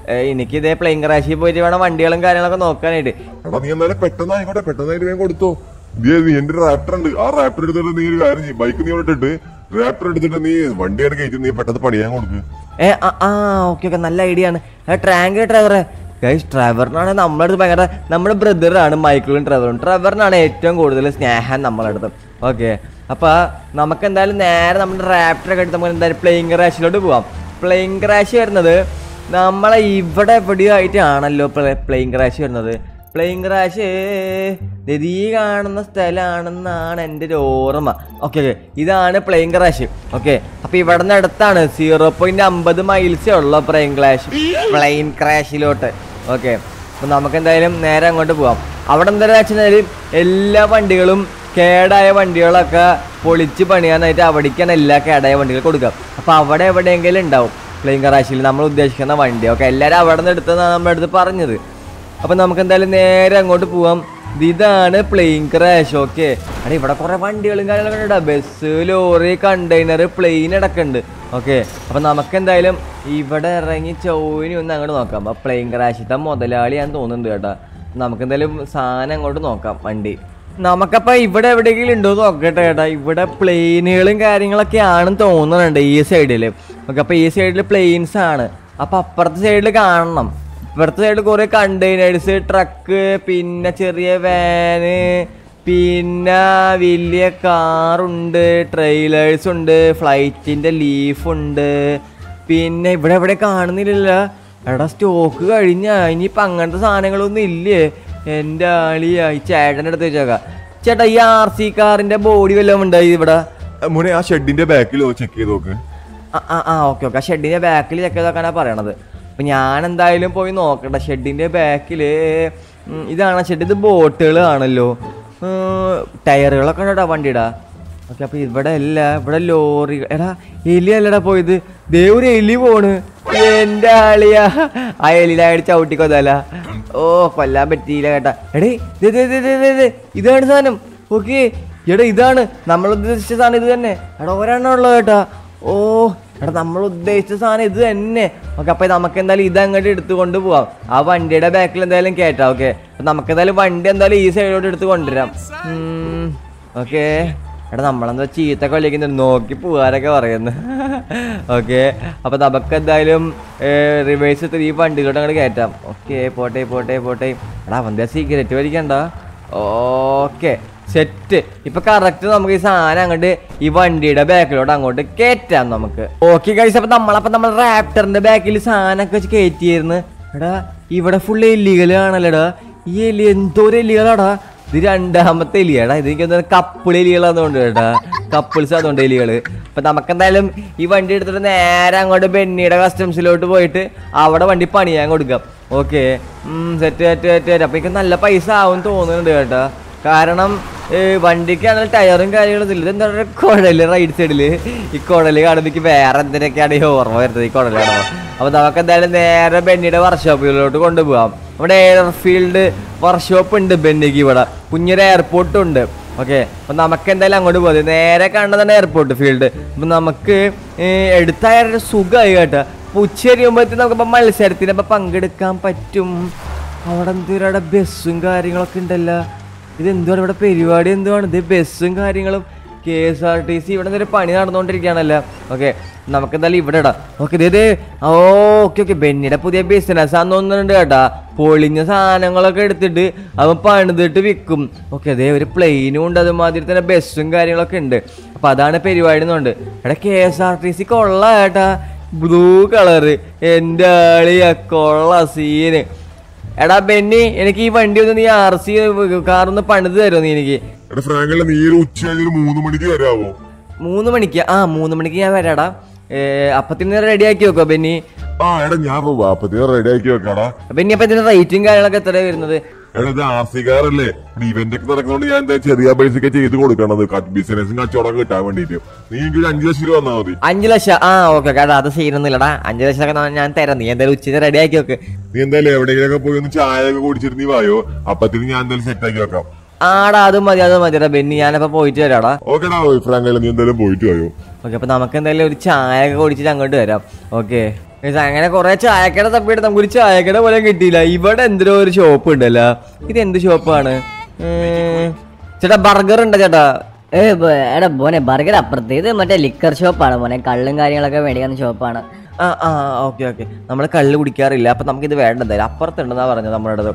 ഏ, എനിക്ക് ഇതേ പ്ലെയിൻ ക്രാഷിൽ പോയിട്ട് വേണം വണ്ടികളും കാര്യങ്ങളൊക്കെ നോക്കാനായിട്ട് എടാ നീ എന്നാലും പെട്ടെന്ന് ആയിക്കോട്ടെ പെട്ടെന്നായിട്ട് വേഗം കൊടുത്തോ നീ നീ എന്റെ റാപ്റ്റർ ഉണ്ട് ആ റാപ്റ്റർ എടുത്തിട്ട് നീ ഒരു കാര്യം ചെയ്യ് ബൈക്ക് നീ ഇവിടെ ഇട്ടിട്ട് റാപ്റ്റർ എടുത്തിട്ട് നീ വണ്ടിയാണ് കയറ്റി നീ പെട്ടെന്ന് പണിയാൻ കൊടുക്ക് ഏ ആ, ആ ഓക്കെ ഓക്കെ നല്ല ഐഡിയ ആണ് ട്രാങ്ക് ഡ്രൈവറെ ഗൈസ് ട്രവറിനാണ് നമ്മുടെ അടുത്ത് ഭയങ്കര നമ്മുടെ ബ്രദറാണ് മൈക്കിളും ട്രവറും ട്രവറിനാണ് ഏറ്റവും കൂടുതൽ സ്നേഹം നമ്മളെ അടുത്ത് ഓക്കെ അപ്പൊ നമുക്ക് എന്തായാലും നേരെ നമ്മുടെ റാപ്റ്ററൊക്കെ എടുത്ത് നമുക്ക് എന്തായാലും പ്ലെയിങ് ക്രാഷിലോട്ട് പോവാം പ്ലെയിങ് ക്രാഷ് വരുന്നത് നമ്മളെ ഇവിടെ എവിടെയോ ആയിട്ടാണല്ലോ പ്ലെയിൻ ക്രാഷ് വരുന്നത് പ്ലെയിൻ ക്രാഷ് ഈ കാണുന്ന സ്ഥലമാണെന്നാണ് എൻ്റെ ഒരു ഓർമ്മ ഓക്കെ ഓക്കെ ഇതാണ് പ്ലെയിൻ ക്രാഷ് ഓക്കെ അപ്പൊ ഇവിടെ നിന്ന് അടുത്താണ് സീറോ പോയിന്റ് അമ്പത് മൈൽസേ ഉള്ളൂ പ്ലെയിൻ ക്രാഷ് പ്ലെയിൻ ക്രാഷിലോട്ട് ഓക്കെ അപ്പൊ നമുക്ക് എന്തായാലും നേരെ അങ്ങോട്ട് പോവാം അവിടെ എന്തായാലും വെച്ചാൽ എല്ലാ വണ്ടികളും കേടായ വണ്ടികളൊക്കെ പൊളിച്ച് പണിയാനായിട്ട് അവിടേക്കാണ് എല്ലാ കേടായ വണ്ടികൾ കൊടുക്കുക അപ്പൊ അവിടെ എവിടെയെങ്കിലും ഉണ്ടാവും പ്ലെയിൻ ക്രാഷിൽ നമ്മൾ ഉദ്ദേശിക്കുന്ന വണ്ടി ഓക്കെ എല്ലാവരും അവിടെ നിന്ന് എടുത്തെന്നാണ് നമ്മുടെ അടുത്ത് പറഞ്ഞത് അപ്പൊ നമുക്ക് എന്തായാലും നേരെ അങ്ങോട്ട് പോവാം ഇത് ഇതാണ് പ്ലെയിൻ ക്രാഷ് ഓക്കെ അടെ ഇവിടെ കുറെ വണ്ടികളും കാര്യങ്ങളൊക്കെ ഉണ്ട് ബസ് ലോറി കണ്ടെയ്നർ പ്ലെയിൻ അടക്കമുണ്ട് ഓക്കെ അപ്പൊ നമുക്ക് എന്തായാലും ഇവിടെ ഇറങ്ങി ചൊവ്വിനി ഒന്ന് അങ്ങോട്ട് നോക്കാം അപ്പൊ പ്ലെയിൻ ക്രാഷിത്തെ മുതലാളിയാന്ന് തോന്നുന്നുണ്ട് കേട്ടോ നമുക്ക് എന്തായാലും സാധനം അങ്ങോട്ട് നോക്കാം വണ്ടി നമുക്കപ്പോ ഇവിടെ എവിടെയെങ്കിലും ഉണ്ടോ എന്ന് നോക്കട്ടെ ചേട്ടാ ഇവിടെ പ്ലെയിനുകളും കാര്യങ്ങളൊക്കെ ആണെന്ന് തോന്നുന്നുണ്ട് ഈ സൈഡില് ഓക്കെ അപ്പൊ ഈ സൈഡിൽ പ്ലെയിൻസ് ആണ് അപ്പൊ അപ്പുറത്തെ സൈഡിൽ കാണണം ഇപ്പുറത്തെ സൈഡിൽ കുറെ കണ്ടെയ്നേഴ്സ് ട്രക്ക് പിന്നെ ചെറിയ വാന് പിന്നെ വലിയ കാറുണ്ട് ട്രെയിലേഴ്സ് ഉണ്ട് ഫ്ലൈറ്റിന്റെ ലീഫ് ഉണ്ട് പിന്നെ ഇവിടെ എവിടെ കാണുന്നില്ലല്ലോ എടാ സ്റ്റോക്ക് കഴിഞ്ഞ ഇനിയിപ്പൊ അങ്ങനത്തെ സാധനങ്ങളൊന്നും ഇല്ലേ എൻ്റെ ആളിയാ ഈ ചേട്ടൻ്റെ അടുത്ത് വെച്ചേക്കാം ചേട്ടാ ഈ ആർ സി കാറിന്റെ ബോഡി വല്ലതും ഉണ്ടായി ഇവിടെ മോനെ ആ ഷെഡിന്റെ ബാക്കിൽ ചെക്ക് ചെയ്ത് നോക്ക് ആ ആ ആ ഓക്കെ ഓക്കെ ആ ഷെഡിന്റെ ബാക്കിൽ ചെക്ക് ചെയ്തൊക്കെയാണ് പറയണത് അപ്പൊ ഞാൻ എന്തായാലും പോയി നോക്കട്ടെ ഷെഡിന്റെ ബാക്കിൽ ഇതാണ് ഷെഡ് ഇത് ബോട്ടുകൾ ആണല്ലോ ടയറുകളൊക്കെ ഉണ്ടോ വണ്ടിയുടെ ഓക്കെ അപ്പൊ ഇവിടെ അല്ല ഇവിടെ ലോറി എടാ എലി അല്ലടാ പോയത് ദേ ഒരു എലി പോണ് എന്റെ ആളിയാ ആ എലിയിലായിട്ട് ചവിട്ടി കൊതല ഓ കൊല്ലാൻ പറ്റിയില്ല കേട്ടാ എടേ ദേ, ദേ, ദേ, ദേ, ദേ, ദേ, ഇതാണ് സാധനം ഓക്കെ എടാ ഇതാണ് നമ്മൾ ഉദ്ദേശിച്ച സാധനം ഇത് തന്നെ എടാ ഒരെണ്ണം ഉള്ളത് കേട്ടാ ഓ എടാ നമ്മൾ ഉദ്ദേശിച്ച സാധനം ഇത് തന്നെ ഓക്കെ അപ്പൊ നമുക്ക് എന്തായാലും ഇത് അങ്ങോട്ട് എടുത്തുകൊണ്ട് പോവാം ആ വണ്ടിയുടെ ബാക്കിൽ എന്തായാലും കേട്ടാ ഓക്കെ അപ്പൊ നമുക്ക് എന്തായാലും വണ്ടി എന്തായാലും ഈ സൈഡിലോട്ട് എടുത്ത് കൊണ്ടുവരാം ഓക്കെ എടാ നമ്മളെന്താ ചീത്ത കളിക്കുന്നുണ്ട് നോക്കി പോവാനൊക്കെ പറയുന്നു ഓക്കെ അപ്പൊ നമുക്ക് എന്തായാലും റിവേഴ്സ് ഈ വണ്ടിയിലോട്ട് അങ്ങോട്ട് കയറ്റാം ഓക്കെ പോട്ടെ പോട്ടെ പോട്ടെ എടാ അവൻ്റെ സിഗരറ്റ് വലിക്കണ്ട ഓക്കെ സെറ്റ് ഇപ്പൊ കറക്റ്റ് നമുക്ക് ഈ സാധനം അങ്ങോട്ട് ഈ വണ്ടിയുടെ ബാക്കിലോട്ട് അങ്ങോട്ട് കയറ്റാം നമുക്ക് ഓക്കെ കഴിച്ച അപ്പൊ നമ്മളപ്പോ നമ്മൾ റാപ്റ്ററിന്റെ ബാക്കിൽ സാധനമൊക്കെ വെച്ച് കയറ്റിയായിരുന്നു എടാ ഇവിടെ ഫുൾ എല്ലികൾ ആണല്ലോടാ ഈ എലി എന്തോരം എലികളാടാ ഇത് രണ്ടാമത്തെ എലിയാടാ ഇത് എനിക്ക് കപ്പിൾ എലികളാന്നുകൊണ്ട് കേട്ടാ കപ്പിൾസ് അതുകൊണ്ട് എലികള് അപ്പൊ നമുക്ക് എന്തായാലും ഈ വണ്ടി എടുത്തിട്ട് നേരെ അങ്ങോട്ട് ബെന്നിയുടെ കസ്റ്റംസിലോട്ട് പോയിട്ട് അവിടെ വണ്ടി പണിയാൻ കൊടുക്കാം okay set set set set അപ്പൊ എനിക്ക് നല്ല പൈസ ആവും തോന്നുന്നുണ്ട് കേട്ടാ കാരണം ഏ, വണ്ടിക്കാണെങ്കിൽ ടയറും കാര്യങ്ങളും ഇല്ല ഇതെന്താ പറയുക കുഴല് റൈറ്റ് സൈഡില് ഈ കുഴല് കാണുമ്പോൾ എനിക്ക് വേറെ എന്തിനൊക്കെയാണ് ഈ ഓർമ്മ വരുന്നത് ഈ കുഴല് കാണുമ്പോൾ അപ്പൊ നമുക്ക് എന്തായാലും നേരെ ബെന്നിയുടെ വർക്ക്ഷോപ്പിലോട്ട് കൊണ്ടുപോകാം ഇവിടെ എയർഫീൽഡ് വർക്ക്ഷോപ്പ് ഉണ്ട് ബെന്നിക്ക് ഇവിടെ കുഞ്ഞൊരു എയർപോർട്ടും ഉണ്ട് ഓക്കെ അപ്പൊ നമുക്ക് എന്തായാലും അങ്ങോട്ട് പോകുന്നത് നേരെ കാണുന്നതാണ് എയർപോർട്ട് ഫീൽഡ് അപ്പൊ നമുക്ക് ഏ, എടുത്തായ ഒരു സുഖമായി കേട്ടോ അപ്പൊ ഉച്ച കഴിയുമ്പോഴത്തേക്ക് നമുക്ക് മത്സരത്തിന് അപ്പൊ പങ്കെടുക്കാൻ പറ്റും അവിടെ എന്തോരവിടെ ബസ്സും കാര്യങ്ങളൊക്കെ ഉണ്ടല്ലോ ഇത് എന്തുവാണ് ഇവിടെ പരിപാടി എന്തുവാണ് ഇത് ബസ്സും കാര്യങ്ങളും K S R T C ഇവിടെ എന്തൊരു പണി നടന്നുകൊണ്ടിരിക്കുകയാണല്ലോ ഓക്കെ നമുക്ക് എന്തായാലും ഇവിടെ ഇടാം ഓക്കെ ഇതേ ഓ ഓക്കെ ഓക്കെ ബെന്നിയുടെ പുതിയ ബിസിനസ് ആന്ന് തോന്നുന്നുണ്ട് കേട്ടാ പൊളിഞ്ഞ സാധനങ്ങളൊക്കെ എടുത്തിട്ട് അവൻ പണിതിട്ട് വിൽക്കും ഓക്കെ അതേ ഒരു പ്ലെയിനും ഉണ്ട് അതുമാതിരി തന്നെ ബസ്സും കാര്യങ്ങളൊക്കെ ഉണ്ട് അപ്പൊ അതാണ് പരിപാടി എന്നുണ്ട് എടാ K S R T C കൊള്ള കേട്ടാ ബ്ലൂ കളറ് എൻ്റെ ആളിയാ കൊള്ള സീന് എടാ ബെന്നി എനിക്ക് ഈ വണ്ടി ഒന്ന് നീ ആർ സി കാറൊന്ന് പണിത് തരുമോ നീ എനിക്ക് എടാ ഫ്രാങ്കല്ല നീ ഒരു ഉച്ച കഴിഞ്ഞ് ഒരു മൂന്ന് മണിക്ക് വരാവോ മൂന്ന് മണിക്ക് ആ മൂന്ന് മണിക്ക് ഞാൻ വരാടാ ഏ, അപ്പത്തിന് റെഡി ആക്കി വെക്കോ ബെന്നി ആ എടാ ഞാൻ വാപ്പത്തിന് റെഡി ആക്കി വെക്കാടാ ബെന്നി അപ്പൊ ഇതിന്റെ റേറ്റും കാര്യങ്ങളൊക്കെ എത്ര വരുന്നത് എടാ ഇത് ആർ സി കാറല്ലേ ഇവന്റ് ഒക്കെ നടക്കുന്നോണ്ട് ഞാൻ എന്താ ചെറിയ പൈസക്ക് ചെയ്ത് കൊടുക്കണത് ബിസിനസും കച്ചവടം കിട്ടാൻ വേണ്ടിട്ട് നീ എനിക്ക് ഒരു അഞ്ചു ലക്ഷം രൂപ തന്നാ മതി അഞ്ചു ലക്ഷം ആ ഓക്കെ കേട്ടോ അത് ചെയ്യുന്നില്ലടാ അഞ്ചു ലക്ഷം ഒക്കെ ഞാൻ തരാം നീ എന്തായാലും ഉച്ചയ്ക്ക് റെഡി ആക്കി വെക്ക് നീ എന്തായാലും എവിടെയെങ്കിലൊക്കെ പോയി ഒന്ന് ചായ ഒക്കെ കുടിച്ചിട്ട് നീ വായോ അപ്പത്തിന് ഞാൻ എന്തായാലും സെറ്റ് ആക്കി വെക്കാം ആടാ അത് മതി അത് മതിടാ ബെന്നി ഞാനപ്പോ പോയിട്ട് വരാടാ ഓക്കെടാ ഫ്രാങ്കല്ല നീ എന്തായാലും പോയിട്ട് വായോ ഓക്കെ അപ്പൊ നമുക്ക് എന്തായാലും ഒരു ചായ ഒക്കെ കുടിച്ചിട്ട് അങ്ങോട്ട് വരാം ഓക്കെ Guys, അങ്ങനെ കുറെ ചായക്കട തപ്പിയിട്ട് നമുക്കൊരു ചായക്കട പോലെ കിട്ടിയില്ല ഇവിടെ എന്തോ ഒരു ഷോപ്പ് ഉണ്ടല്ലോ ഇത് എന്ത് ഷോപ്പാണ് ഉം, ചേട്ടാ ബർഗർ ഉണ്ടോ ചേട്ടാ ഏ ബ- എടാ മോനെ ബർഗർ അപ്പുറത്ത് ഇത് മറ്റേ ലിക്കർ ഷോപ്പാണ് മോനെ കള്ളും കാര്യങ്ങളൊക്കെ മേടിക്കുന്ന ഷോപ്പാണ് ആ ആ ഓക്കെ ഓക്കെ നമ്മൾ കള്ള് കുടിക്കാറില്ല അപ്പൊ നമുക്ക് ഇത് വേണ്ട എന്തായാലും അപ്പുറത്തുണ്ടെന്നാ പറഞ്ഞത് നമ്മുടെ അടുത്ത്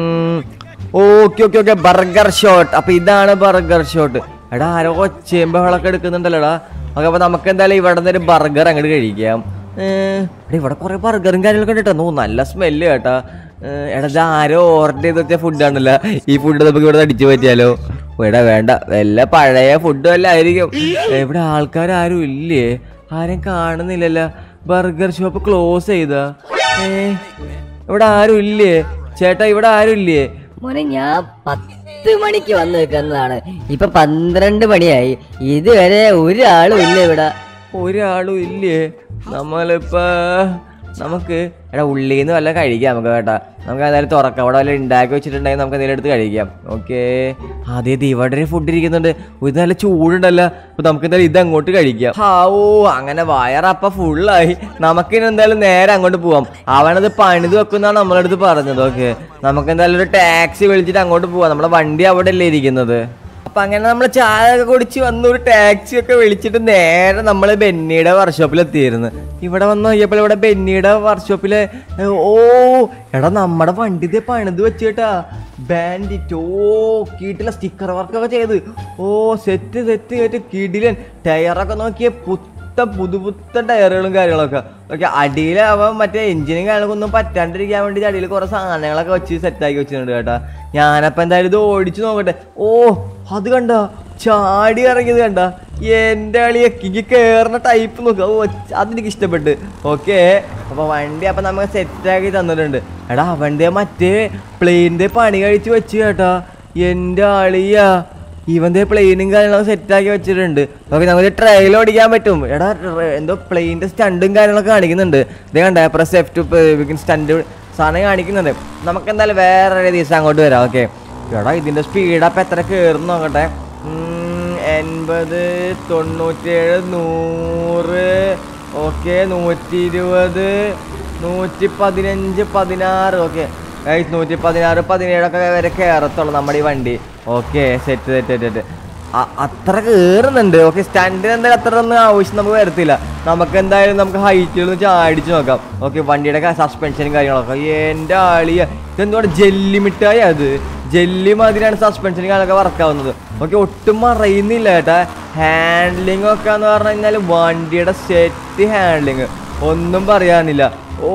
okay okay okay burger shot അപ്പൊ ഇതാണ് ബർഗർ ഷോട്ട് എടാ ആരോ ഒച്ചയും ബഹളൊക്കെ എടുക്കുന്നുണ്ടല്ലോടാ ഓക്കെ അപ്പൊ നമുക്ക് എന്തായാലും ഇവിടെ നിന്ന് ഒരു ബർഗർ അങ്ങോട്ട് കഴിക്കാം ഏ, എടാ ഇവിടെ കുറെ ബർഗറും കാര്യങ്ങളൊക്കെ ഉണ്ട് കേട്ടോ ഓ, നല്ല സ്മെല്ല് കേട്ടാ ഏ, എടാ ഇത് ആരോ ഓർഡർ ചെയ്ത് വെച്ച ഫുഡാണല്ലോ ഈ ഫുഡ് നമുക്ക് ഇവിടെ അടിച്ചു പറ്റിയാലോ ഇവിടെ വേണ്ട വല്ല പഴയ ഫുഡ് വല്ല ആയിരിക്കും ഇവിടെ ആൾക്കാർ ആരും ഇല്ലേ ആരും കാണുന്നില്ലല്ലോ ബർഗർ ഷോപ്പ് ക്ലോസ് ചെയ്താ ഏ ഇവിടെ ആരും ഇല്ലേ ചേട്ടാ ഇവിടെ ആരും ഇല്ലേ മോനെ ഞാൻ പത്ത് മണിക്ക് വന്ന് നിൽക്കുന്നതാണ് ഇപ്പൊ പന്ത്രണ്ട് മണിയായി ഇതുവരെ ഒരാളും ഇല്ല ഇവിടെ ഒരാളും ഇല്ലേ നമ്മളിപ്പോ നമുക്ക് എടാ ഉള്ളിന്ന് വല്ല കഴിക്കാം നമുക്ക് കേട്ടാ നമുക്ക് എന്തായാലും തുറക്കാം അവിടെ വല്ല ഉണ്ടാക്കി വെച്ചിട്ടുണ്ടെങ്കിൽ നമുക്ക് എന്തെങ്കിലും എടുത്ത് കഴിക്കാം ഓക്കെ അതേ ദേ ഇവിടെ ഒരു ഫുഡ് ഇരിക്കുന്നുണ്ട് ഇത് നല്ല ചൂടുണ്ടല്ലോ അപ്പൊ നമുക്ക് എന്തായാലും ഇത് അങ്ങോട്ട് കഴിക്കാം ഹാവോ അങ്ങനെ വയറപ്പ ഫുള്ളായി നമുക്കിനി എന്തായാലും നേരെ അങ്ങോട്ട് പോവാം അവനത് പണിത് വെക്കുന്നാണ് നമ്മളടുത്ത് പറഞ്ഞത് ഓക്കെ നമുക്ക് എന്തായാലും ഒരു ടാക്സി വിളിച്ചിട്ട് അങ്ങോട്ട് പോവാം നമ്മുടെ വണ്ടി അവിടെ അല്ലേ ഇരിക്കുന്നത് അപ്പൊ അങ്ങനെ നമ്മൾ ചായ ഒക്കെ കുടിച്ച് വന്ന് ഒരു ടാക്സി ഒക്കെ വിളിച്ചിട്ട് നേരെ നമ്മൾ ബെന്നിയുടെ വർക്ക്ഷോപ്പിൽ എത്തിയിരുന്നു ഇവിടെ വന്ന് നോക്കിയപ്പോൾ ഇവിടെ ബെന്നിയുടെ വർക്ക്ഷോപ്പില് ഓ എടാ നമ്മുടെ വണ്ടി ഇത് പണിത് വെച്ചിട്ടാ ബാൻഡിറ്റ് ഓ കീട്ടിലെ സ്റ്റിക്കർ വർക്കൊക്കെ ചെയ്ത് ഓ സെറ്റ് സെറ്റ് കേട്ട് കിടിലൻ ടയറൊക്കെ നോക്കിയ പുത്ത പുതുപുത്ത ടയറുകളും കാര്യങ്ങളൊക്കെ ഓക്കെ അടിയിൽ അവൻ മറ്റേ എഞ്ചിനും കാര്യങ്ങളൊക്കെ ഒന്നും പറ്റാണ്ടിരിക്കാൻ വേണ്ടി അടിയിൽ കുറെ സാധനങ്ങളൊക്കെ വെച്ച് സെറ്റാക്കി വെച്ചിട്ടുണ്ട് കേട്ടാ ഞാനപ്പോ എന്തായാലും ഇത് ഓടിച്ചു നോക്കട്ടെ ഓ അത് കണ്ട ചാടി ഇറങ്ങിയത് കണ്ട എന്റെ അളി എക്കിക്ക് കേറുന്ന ടൈപ്പ് നോക്കുക ഓ അതെനിക്ക് ഇഷ്ടപ്പെട്ട് ഓക്കെ അപ്പൊ വണ്ടി അപ്പൊ നമുക്ക് സെറ്റാക്കി തന്നിട്ടുണ്ട് എടാ അവന്റെ മറ്റേ പ്ലെയിനിന്റെ പണി കഴിച്ച് വെച്ച് കേട്ടാ എന്റെ അളിയാ ഇവന്റെ പ്ലെയിനും കാര്യങ്ങളൊക്കെ സെറ്റാക്കി വെച്ചിട്ടുണ്ട് ഓക്കെ നമുക്ക് ട്രയൽ ഓടിക്കാൻ പറ്റും എടാ റെ- എന്തോ പ്ലെയിനിന്റെ സ്റ്റണ്ടും കാര്യങ്ങളൊക്കെ കാണിക്കുന്നുണ്ട് ഇത് കണ്ട പ്രസ് എഫ് ടു സ്റ്റണ്ട് സാധനം കാണിക്കുന്നുണ്ട് നമുക്ക് എന്തായാലും വേറെ ഒരു ദിവസം അങ്ങോട്ട് വരാം ഓക്കെ എടാ ഇതിന്റെ സ്പീഡ് അപ്പം എത്ര കയറും നോക്കട്ടെ ഉം, എൺപത് തൊണ്ണൂറ്റേഴ് നൂറ് ഓക്കെ നൂറ്റി ഇരുപത് നൂറ്റി പതിനഞ്ച് പതിനാറ് ഓക്കെ ഗൈസ് നൂറ്റി പതിനാറ് പതിനേഴൊക്കെ വരെ കയറത്തുള്ളൂ നമ്മുടെ ഈ വണ്ടി ഓക്കെ സെറ്റ് സെറ്റ് സെറ്റ് അ- അത്ര കയറുന്നുണ്ട് ഓക്കെ സ്റ്റാൻഡിന് എന്തായാലും അത്ര ഒന്നും ആവശ്യം നമുക്ക് വരത്തില്ല നമുക്ക് എന്തായാലും നമുക്ക് ഹൈറ്റിൽ ഒന്ന് ചാടിച്ച് നോക്കാം ഓക്കെ വണ്ടിയുടെ സസ്പെൻഷനും കാര്യങ്ങളൊക്കെ എൻ്റെ ആളിയ ഇതെന്തോടെ ജെല്ലി മിഠായി അത് ജെല്ലി മാതിരിയാണ് സസ്പെൻഷനും കാര്യങ്ങളൊക്കെ വർക്കാവുന്നത് ഓക്കെ ഒട്ടും മറയുന്നില്ല കേട്ടാ ഹാൻഡ്ലിംഗ് ഒക്കെ എന്ന് പറഞ്ഞു കഴിഞ്ഞാൽ വണ്ടിയുടെ സെറ്റ് ഹാൻഡ്ലിങ് ഒന്നും പറയാനില്ല ഓ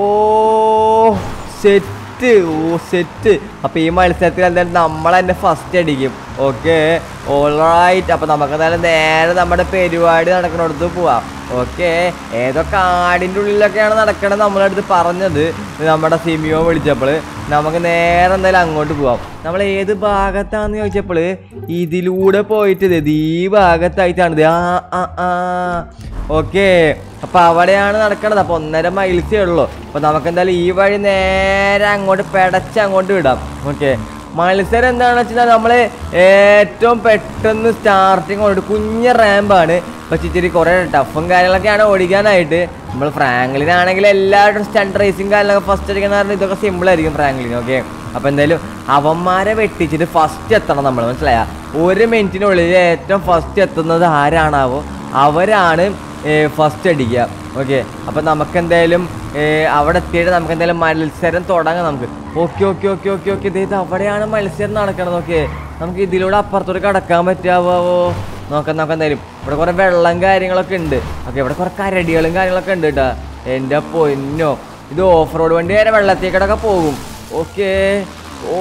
സെറ്റ് ഓ സെറ്റ് അപ്പൊ ഈ മത്സരത്തിൽ എന്തായാലും നമ്മൾ തന്നെ ഫസ്റ്റ് അടിക്കും ഓക്കെ ഓൾറൈറ്റ് അപ്പൊ നമുക്ക് എന്തായാലും നേരെ നമ്മുടെ പരിപാടി നടക്കുന്നിടത്ത് പോവാം ഓക്കെ ഏതോ കാടിൻ്റെ ഉള്ളിലൊക്കെയാണ് നടക്കണത് നമ്മളടുത്ത് പറഞ്ഞത് നമ്മുടെ സിമിയോ വിളിച്ചപ്പോൾ നമുക്ക് നേരെ എന്തായാലും അങ്ങോട്ട് പോവാം നമ്മൾ ഏത് ഭാഗത്താന്ന് ചോദിച്ചപ്പോൾ ഇതിലൂടെ പോയിട്ട് ദേ ഈ ഭാഗത്തായിട്ടാണ് ഇത് ആ ആ ആ ഓക്കെ അപ്പൊ അവിടെയാണ് നടക്കണത് അപ്പൊ ഒന്നര മൈൽസേ ഉള്ളൂ അപ്പൊ നമുക്ക് എന്തായാലും ഈ വഴി നേരെ അങ്ങോട്ട് പെടച്ച് അങ്ങോട്ട് വിടാം ഓക്കെ മത്സരം എന്താണെന്ന് വെച്ചാൽ നമ്മള് ഏറ്റവും പെട്ടെന്ന് സ്റ്റാർട്ടിങ് കൊണ്ട് കുഞ്ഞ റാമ്പാണ് പക്ഷെ ഇച്ചിരി കുറെ ടഫും കാര്യങ്ങളൊക്കെയാണ് ഓടിക്കാനായിട്ട് നമ്മൾ ഫ്രാങ്ക്ലിനാണെങ്കിൽ എല്ലാവരും സ്റ്റണ്ട് റേസിങ് കാര്യങ്ങളൊക്കെ ഫസ്റ്റ് അടിക്കുന്ന കാരണം ഇതൊക്കെ സിമ്പിൾ ആയിരിക്കും ഫ്രാങ്ക്ലിൻ ഓക്കെ അപ്പൊ എന്തായാലും അവന്മാരെ വെട്ടിച്ചിട്ട് ഫസ്റ്റ് എത്തണം നമ്മൾ മനസ്സിലായ ഒരു മിനിറ്റിനുള്ളിൽ ഏറ്റവും ഫസ്റ്റ് എത്തുന്നത് ആരാണാവോ അവരാണ് ഫസ്റ്റ് അടിക്കുക ഓക്കെ അപ്പൊ നമുക്ക് എന്തായാലും അവിടെ എത്തിയിട്ട് നമുക്ക് എന്തായാലും മത്സരം തുടങ്ങാം നമുക്ക് okay okay okay okay okay ഇത് അവിടെയാണ് മത്സരം നടക്കണത് ഓക്കെ നമുക്ക് ഇതിലൂടെ അപ്പുറത്തോട്ട് കടക്കാൻ പറ്റാവോ നോക്കാം നോക്കാം എന്തായാലും ഇവിടെ കുറെ വെള്ളം കാര്യങ്ങളൊക്കെ ഉണ്ട് ഓക്കെ ഇവിടെ കുറെ കരടികളും കാര്യങ്ങളൊക്കെ ഉണ്ട് കേട്ടാ എൻ്റെ പൊന്നോ ഇത് ഓഫ് റോഡ് വണ്ടി വരെ വെള്ളത്തേക്കടൊക്കെ പോകും ഓക്കെ ഓ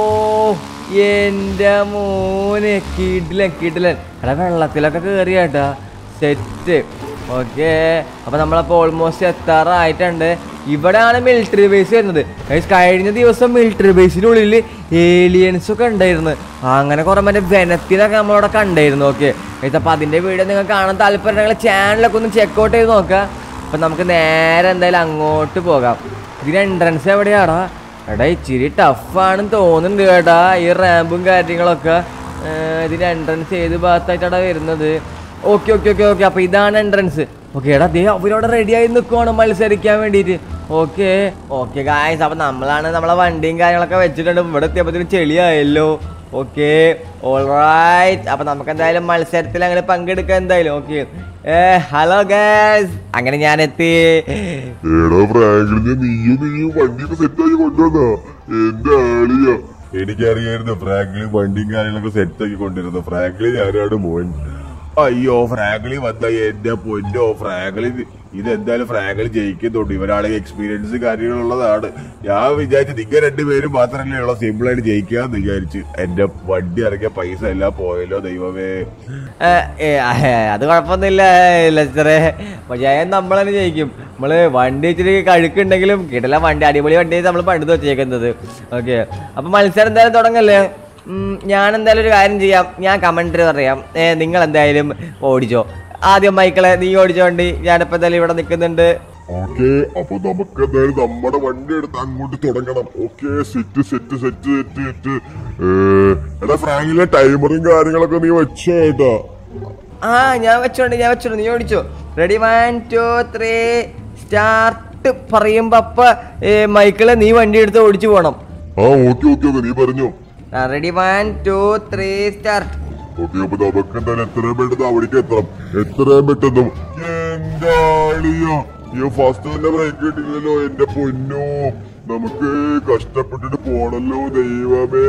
എൻ്റെ മോനെ കിടിലൻ കിടിലൻ എടാ വെള്ളത്തിലൊക്കെ കയറി കേട്ടാ സെറ്റ് ഓക്കെ അപ്പൊ നമ്മളപ്പോ ഓൾമോസ്റ്റ് എത്താറായിട്ടുണ്ട് ഇവിടെയാണ് മിലിറ്ററി ബേസ് വരുന്നത് Guys, കഴിഞ്ഞ ദിവസം മിലിറ്ററി ബേസിനുള്ളിൽ ഏലിയൻസ് ഒക്കെ ഉണ്ടായിരുന്നു അങ്ങനെ കുറെ മറ്റേ വെനത്തിലൊക്കെ നമ്മളവിടെ കണ്ടായിരുന്നു ഓക്കെ അപ്പൊ അതിന്റെ വീഡിയോ നിങ്ങൾ കാണാൻ താല്പര്യം നിങ്ങൾ ചാനലൊക്കെ ഒന്ന് ചെക്കൗട്ട് ചെയ്ത് നോക്കാം അപ്പൊ നമുക്ക് നേരെ എന്തായാലും അങ്ങോട്ട് പോകാം ഇതിന് എൻട്രൻസ് എവിടെയാടാ എടാ ഇച്ചിരി ടഫാണെന്ന് തോന്നുന്നുണ്ട് കേട്ടാ ഈ റാമ്പും കാര്യങ്ങളൊക്കെ ഏർ ഇതിന് എൻട്രൻസ് ഏത് ഭാഗത്തായിട്ടാണ് വരുന്നത് ഓക്കെ ഓക്കെ ഓക്കെ ഓക്കെ അപ്പൊ ഇതാണ് എൻട്രൻസ് ഓക്കെ എടാ ദേ അവരോട് റെഡി ആയി നിൽക്കുവാണ് മത്സരിക്കാൻ വേണ്ടിയിട്ട് ഓക്കെ ഓക്കെ ഗായ്സ് അപ്പൊ നമ്മളാണ് നമ്മളെ വണ്ടിയും കാര്യങ്ങളൊക്കെ വെച്ചിട്ടുണ്ട് ഇവിടെ എത്തിയപ്പോഴത്തേനും ചെളിയായല്ലോ ഓക്കെ ഓൾറൈറ്റ് അപ്പൊ നമുക്ക് എന്തായാലും മത്സരത്തിൽ അങ്ങനെ പങ്കെടുക്കാം എന്തായാലും ഓക്കെ ഏ ഹലോ ഗായ്സ് അങ്ങനെ ഞാൻ എത്തി എടാ ഫ്രാങ്കിളിനെ നീയും നീയും വണ്ടിയൊക്കെ സെറ്റാക്കി കൊണ്ടുവന്നാ എന്റെ ആളിയാ എനിക്കറിയായിരുന്നു ഫ്രാങ്ക്ലി വണ്ടിയും കാര്യങ്ങളൊക്കെ സെറ്റാക്കി കൊണ്ടിരുന്നു ഫ്രാങ്ക്ലി ഞാനാണ് മോൻ അയ്യോ ഫ്രാങ്ക്ലി വന്ന എന്റെ പൊന്നോ ഫ്രാങ്ക്ലി ഇതെന്തായാലും ഫ്രാങ്ക്ലി ജയിക്കുന്നുണ്ട് ഇവരാളെ എക്സ്പീരിയൻസ് കാര്യങ്ങളുള്ളതാണ് ഞാൻ വിചാരിച്ചു നിങ്ങൾ രണ്ടുപേരും മാത്രമല്ലേ ഉള്ള സിമ്പിൾ ആയിട്ട് ജയിക്കാന്ന് വിചാരിച്ചു എന്റെ വണ്ടി ഇറങ്ങിയ പൈസ എല്ലാം പോയല്ലോ ദൈവമേ ഏ, ഏ, ഏ, അത് കുഴപ്പമൊന്നുമില്ല ലച്ചറെ പക്ഷേ നമ്മൾ തന്നെ ജയിക്കും നമ്മള് വണ്ടി ഇച്ചിരി കഴുക്കുണ്ടെങ്കിലും കിട്ടില്ല വണ്ടി അടിപൊളി വണ്ടി നമ്മൾ പണിത് വെച്ചേക്കുന്നത് ഓക്കെ അപ്പൊ മത്സരം എന്തായാലും തുടങ്ങല്ലേ ഉം, ഞാൻ എന്തായാലും ഒരു കാര്യം ചെയ്യാം ഞാൻ കമന്ററി പറയാം ഏ, നിങ്ങൾ എന്തായാലും ഓടിച്ചോ ആദ്യം മൈക്കിളെ നീ ഓടിച്ചോ വണ്ടി ഞാനിപ്പോ എന്തായാലും ഇവിടെ നിൽക്കുന്നുണ്ട് ഓക്കെ അപ്പൊ നമുക്ക് എന്തായാലും നമ്മുടെ വണ്ടി എടുത്ത് അങ്ങോട്ട് തുടങ്ങണം okay set set set set set എടാ ഫ്രാങ്കിലെ ടൈമറും കാര്യങ്ങളൊക്കെ നീ വെച്ചോ കേട്ടാ ആ ഞാൻ വെച്ചോണ്ട് ഞാൻ വെച്ചോണ്ട് നീ ഓടിച്ചോ ready one two three start പറയുമ്പോ അപ്പ ഏ, മൈക്കിളെ നീ വണ്ടി എടുത്ത് ഓടിച്ചു പോണം ആ ഓക്കെ ഓക്കെ ഓക്കെ നീ പറഞ്ഞോ ready one two three start okay അപ്പൊ നമുക്ക് എന്തായാലും എത്രയും പെട്ടെന്ന് അവിടേക്ക് എത്തണം എത്രയും പെട്ടെന്ന് എന്താ ഈ ഫസ്റ്റ് തന്നെ ബ്രേക്ക് കിട്ടില്ലല്ലോ എന്റെ പൊന്നോ നമുക്ക് കഷ്ടപ്പെട്ടിട്ട് പോണല്ലോ ദൈവമേ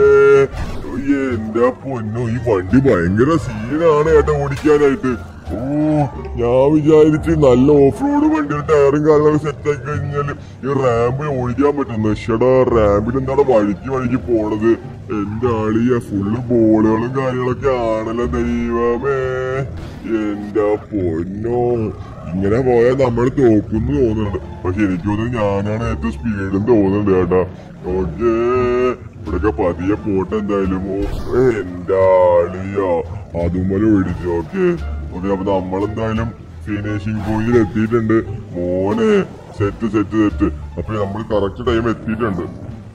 എന്റെ പൊന്നോ ഈ വണ്ടി ഭയങ്കര സീനാണ് ഏട്ടാ ഓടിക്കാനായിട്ട് ഓ ഞാൻ വിചാരിച്ച് നല്ല ഓഫ് റോഡ് വണ്ടിയുടെ ടയറും കാര്യങ്ങളൊക്കെ സെറ്റ് ആക്കി കഴിഞ്ഞാല് ഈ റാമ്പ് ഓടിക്കാൻ പറ്റും നശടാ റാമ്പിൽ എന്താണ് വഴിക്ക് വഴിക്ക് പോണത് എന്റെ ആളിയ ഫുള്ള് ബോളുകളും കാര്യങ്ങളൊക്കെ ആണല്ലോ ദൈവമേ എന്റെ പൊന്നോ ഇങ്ങനെ പോയാൽ നമ്മൾ തോക്കുന്നു തോന്നുന്നുണ്ട് പക്ഷെ എനിക്ക് തോന്നുന്നു ഞാനാണ് ഏറ്റവും സ്പീഡും തോന്നുന്നുണ്ട് കേട്ടാ ഓക്കേ ഇവിടൊക്കെ പതിയെ പോട്ടെ എന്തായാലും ഓ എന്റെ ആളിയ അതുമല പിടിച്ചു ഓക്കെ ഓക്കെ അപ്പൊ നമ്മളെന്തായാലും ഫിനിഷിംഗ് പോയിന്റിൽ എത്തിയിട്ടുണ്ട് മോനെ സെറ്റ് സെറ്റ് സെറ്റ് അപ്പൊ നമ്മൾ കറക്റ്റ് ടൈം എത്തിയിട്ടുണ്ട്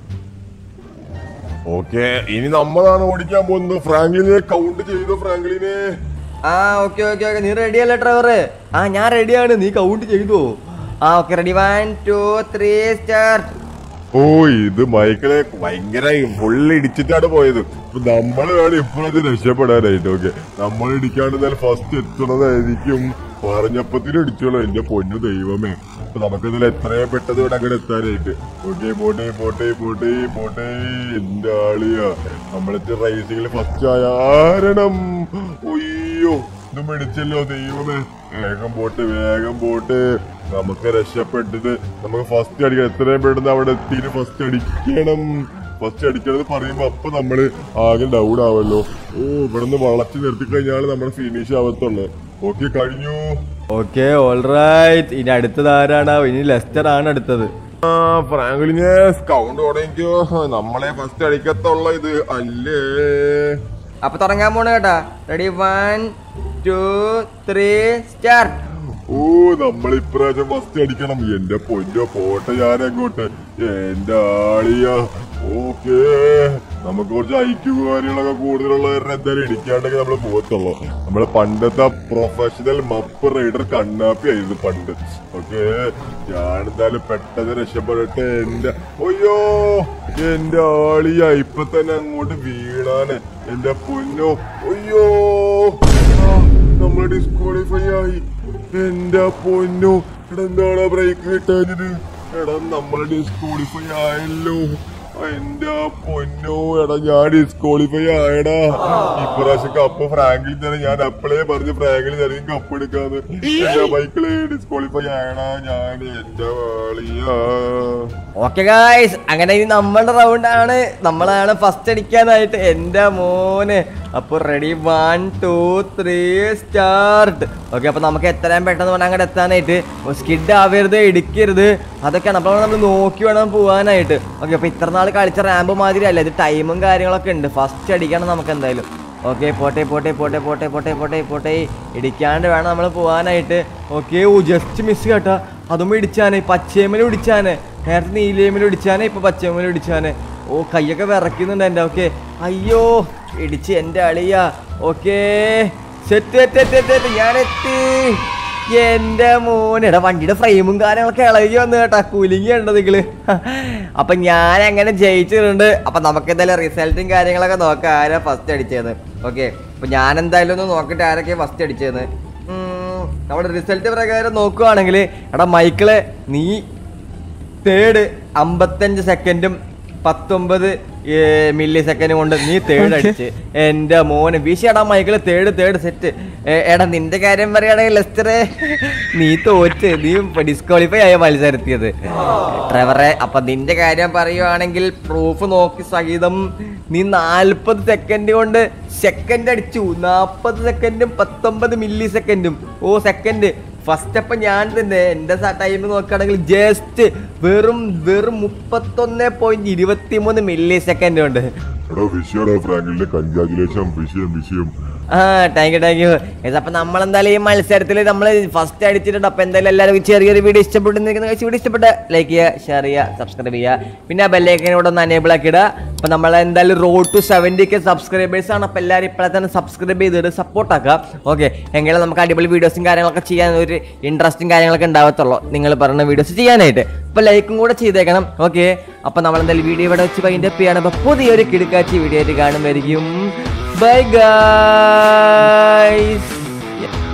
ഓക്കെ ഇനി നമ്മളാണ് ഓടിക്കാൻ പോകുന്നത് ഫ്രാങ്ക്ലിനെ കൗണ്ട് ചെയ്തു ഫ്രാങ്ക്ലിനെ ആ ഓക്കെ ഓക്കെ ഓക്കെ നീ റെഡി അല്ലേ ഡ്രൈവർ ആ ഞാൻ റെഡിയാണ് നീ കൗണ്ട് ചെയ്തോ ആ okay ready one two three start ഓ ഇത് മൈക്കിളെ ഭയങ്കര ഫുള്ള് ഇടിച്ചിട്ടാണ് പോയത് അപ്പൊ നമ്മൾ വേണം ഇപ്പോഴത് രക്ഷപ്പെടാനായിട്ട് ഓക്കെ നമ്മൾ ഇടിക്കാണ്ട് ഫസ്റ്റ് എത്തണതായിരിക്കും പറഞ്ഞപ്പത്തിന് ഇടിച്ചോളൂ എന്റെ പൊന്നു ദൈവമേ അപ്പൊ നമുക്കിതിൽ എത്രയും പെട്ടെന്ന് ഇവിടെ അങ്ങോട്ട് എത്താനായിട്ട് ഓക്കെ പോട്ടെ പോട്ടെ പോട്ടെ പോട്ടെ എന്റെ ആളിയാ നമ്മളത്തെ റൈസിംഗിൽ ഫസ്റ്റ് ആയ ആരണം ഒയ്യോ ഇത് മേടിച്ചല്ലോ ദൈവമേ വേഗം പോട്ട് വേഗം പോട്ട് നമുക്ക് രക്ഷപ്പെട്ടിട്ട് നമുക്ക് ഫസ്റ്റ് അടിക്കണം എത്രയും പെട്ടെന്ന് അവിടെ എത്തിയിട്ട് ഫസ്റ്റ് അടിക്കണം ഫസ്റ്റ് അടിക്കണത് പറയുമ്പോ അപ്പൊ നമ്മള് ആകെ ഡൗൺ ആവല്ലോ ഓ ഇവിടുന്ന് വളച്ച് നിർത്തി കഴിഞ്ഞാൽ നമ്മൾ ഫിനിഷ് ആവത്തുള്ളൂ ഓക്കെ കഴിഞ്ഞു ഓക്കെ ഓൾറൈറ്റ് ഇനി അടുത്തത് ആരാണ് ഇനി ലെസ്റ്റർ ആണ് അടുത്തത് ആ ഫ്രാങ്ക്ലിനെ കൗണ്ട് തുടങ്ങിക്കോ നമ്മളെ ഫസ്റ്റ് അടിക്കത്തുള്ള ഇത് അല്ലേ അപ്പൊ തുടങ്ങാൻ പോണ കേട്ടാ ready one two three start ഓ നമ്മൾ ഇപ്രാവശ്യം ഫസ്റ്റ് അടിക്കണം എന്റെ പൊന്നോ പോട്ടെ ഞാൻ അങ്ങോട്ട് എന്റെ ആളിയ ഓക്കേ നമുക്ക് കുറച്ച് ഐക്യു കാര്യങ്ങളൊക്കെ കൂടുതലുള്ള കാരണം എന്തായാലും ഇടിക്കാണ്ടെങ്കിൽ നമ്മൾ പോകത്തുള്ളൂ നമ്മള് പണ്ടത്തെ പ്രൊഫഷണൽ മപ്പ് റൈഡർ കണ്ണാപ്പി ആയിരുന്നു പണ്ട് ഓക്കെ ഞാൻ എന്തായാലും പെട്ടെന്ന് രക്ഷപ്പെടട്ടെ എന്റെ ഒയ്യോ എന്റെ ആളിയ ഇപ്പൊ തന്നെ അങ്ങോട്ട് വീണാന് എന്റെ പൊന്നോ ഒയ്യോ ആ, നമ്മൾ ഡിസ്ക്വാളിഫൈ ആയി എന്റെ പൊന്നു എടാ എന്താണ് ബ്രേക്ക് കിട്ടാഞ്ഞത് എടാ നമ്മൾ ഡിസ്ക്വാളിഫൈ ആയല്ലോ എന്റെ പൊന്നു എടാ ഞാൻ ഡിസ്ക്വാളിഫൈ ആയടാ ഇപ്രാവശ്യം കപ്പ് ഫ്രാങ്കിൽ തന്നെ ഞാൻ അപ്പളേ പറഞ്ഞു ഫ്രാങ്കിൽ തന്നെ കപ്പ് എടുക്കാന്ന് എന്റെ ബൈക്കില് ഡിസ്ക്വാളിഫൈ ആയടാ ഞാൻ എന്റെ വാളിയാ ഓക്കെ ഗായ്സ് അങ്ങനെ ഇനി നമ്മളുടെ റൗണ്ട് ആണ് നമ്മളാണ് ഫസ്റ്റ് അടിക്കാനായിട്ട് എൻ്റെ മോന് അപ്പോൾ ready one two three start okay അപ്പോൾ നമുക്ക് എത്രയും പെട്ടെന്ന് വേണം അങ്ങോട്ട് എത്താനായിട്ട് സ്കിഡ് ആവരുത് ഇടിക്കരുത് അതൊക്കെയാണ് അപ്പോൾ നമ്മൾ നോക്കി വേണം പോകാനായിട്ട് ഓക്കെ അപ്പോൾ ഇത്ര നാൾ കളിച്ച റാമ്പ് മാതിരി അല്ല ഇത് ടൈമും കാര്യങ്ങളൊക്കെ ഉണ്ട് ഫസ്റ്റ് അടിക്കണം നമുക്ക് എന്തായാലും ഓക്കെ പോട്ടെ പോട്ടെ പോട്ടെ പോട്ടെ പോട്ടെ പോട്ടെ പോട്ടെ ഇടിക്കാണ്ട് വേണം നമ്മൾ പോകാനായിട്ട് ഓക്കെ ഓ ജസ്റ്റ് മിസ് കേട്ടാ അതും ഇടിച്ചാന് പച്ചയമ്മലും ഇടിച്ചാന് നേരത്തെ നീലയമ്മലും ഇടിച്ചാന് ഇപ്പൊ പച്ചയമ്മലും ഇടിച്ചാന് ഓ കൈയൊക്കെ വിറയ്ക്കുന്നുണ്ട് എൻ്റെ ഓക്കെ അയ്യോ ഇടിച്ച് എൻ്റെ അളിയ okay set set set set ഞാൻ എത്തി എന്റെ മോനെടാ വണ്ടിയുടെ ഫ്രെയിമും കാര്യങ്ങളൊക്കെ ഇളകി വന്നു കേട്ടാ കുലുങ്ങി ഉണ്ട് നിങ്ങള് അപ്പൊ ഞാൻ അങ്ങനെ ജയിച്ചിട്ടുണ്ട് അപ്പൊ നമുക്ക് എന്തായാലും റിസൾട്ടും കാര്യങ്ങളൊക്കെ നോക്കാം ആരാ ഫസ്റ്റ് അടിച്ചത് ഓക്കെ അപ്പൊ ഞാൻ എന്തായാലും ഒന്ന് നോക്കട്ടെ ആരൊക്കെ ഫസ്റ്റ് അടിച്ചതെന്ന് ഉം, നമ്മുടെ റിസൾട്ട് പ്രകാരം നോക്കുവാണെങ്കിൽ എടാ മൈക്കിള് നീ തേർഡ് അമ്പത്തഞ്ച് സെക്കൻഡും പത്തൊമ്പത് മില്ലി സെക്കൻഡ് കൊണ്ട് നീ തേർഡ് അടിച്ച് എന്റെ മോന് വിഷയടാ മൈക്കിള് തേർഡ് തേർഡ് സെറ്റ് എടാ നിന്റെ കാര്യം പറയുകയാണെങ്കിൽ ലെസ്റ്ററെ നീ തോറ്റ് നീ ഡിസ്ക്വാളിഫൈ ആയ മത്സരത്തിയത് ട്രെവറെ അപ്പൊ നിന്റെ കാര്യം പറയുവാണെങ്കിൽ പ്രൂഫ് നോക്കി സഹിതം നീ നാൽപ്പത് സെക്കൻഡ് കൊണ്ട് സെക്കൻഡ് അടിച്ചു നാൽപ്പത് സെക്കൻഡും പത്തൊമ്പത് മില്ലി സെക്കൻഡും ഓ സെക്കൻഡ് ഫസ്റ്റ് അപ്പൊ ഞാൻ തന്നെ എന്റെ ടൈം നോക്കുകയാണെങ്കിൽ ജസ്റ്റ് വെറും വെറും മുപ്പത്തൊന്ന് പോയിന്റ് ഇരുപത്തി മൂന്ന് മില്ലി സെക്കൻഡ് ഉണ്ട് എടോ വിഷയടോ ഫ്രാങ്കിളിന്റെ കൺഗ്രാജുലേഷൻ വിഷയം വിഷയം ആ താങ്ക് യു താങ്ക് യു അപ്പൊ നമ്മൾ എന്തായാലും ഈ മത്സരത്തിൽ നമ്മൾ ഫസ്റ്റ് അടിച്ചിട്ടുണ്ട് അപ്പൊ എന്തായാലും എല്ലാവരും ചെറിയൊരു വീഡിയോ ഇഷ്ടപ്പെടുന്ന വീഡിയോ ഇഷ്ടപ്പെട്ട ലൈക്ക് ചെയ്യുക ഷെയർ ചെയ്യുക സബ്സ്ക്രൈബ് ചെയ്യുക പിന്നെ ആ ബെല്ലൈക്കനോട് ഒന്ന് അനേബിൾ ആക്കി ഇടുക അപ്പൊ നമ്മൾ എന്തായാലും road to seventy K subscribers ആണ് അപ്പൊ എല്ലാവരും ഇപ്പോഴെ തന്നെ സബ്സ്ക്രൈബ് ചെയ്തിട്ട് സപ്പോർട്ട് ആക്കുക ഓക്കെ എങ്കിലും നമുക്ക് അടിപൊളി വീഡിയോസും കാര്യങ്ങളൊക്കെ ചെയ്യാൻ ഒരു ഇൻട്രസ്റ്റും കാര്യങ്ങളൊക്കെ ഉണ്ടാവത്തുള്ളൂ നിങ്ങൾ പറഞ്ഞ വീഡിയോസ് ചെയ്യാനായിട്ട് അപ്പൊ ലൈക്കും കൂടെ ചെയ്തേക്കണം ഓക്കെ അപ്പൊ നമ്മൾ എന്തായാലും വീഡിയോ ഇവിടെ വെച്ച് വൈൻഡ് അപ്പ് ചെയ്യാണ് അപ്പൊ പുതിയൊരു കിടുക്കാച്ചി വീഡിയോ ആയിട്ട് കാണുമായിരിക്കും ബൈ ഗൈസ്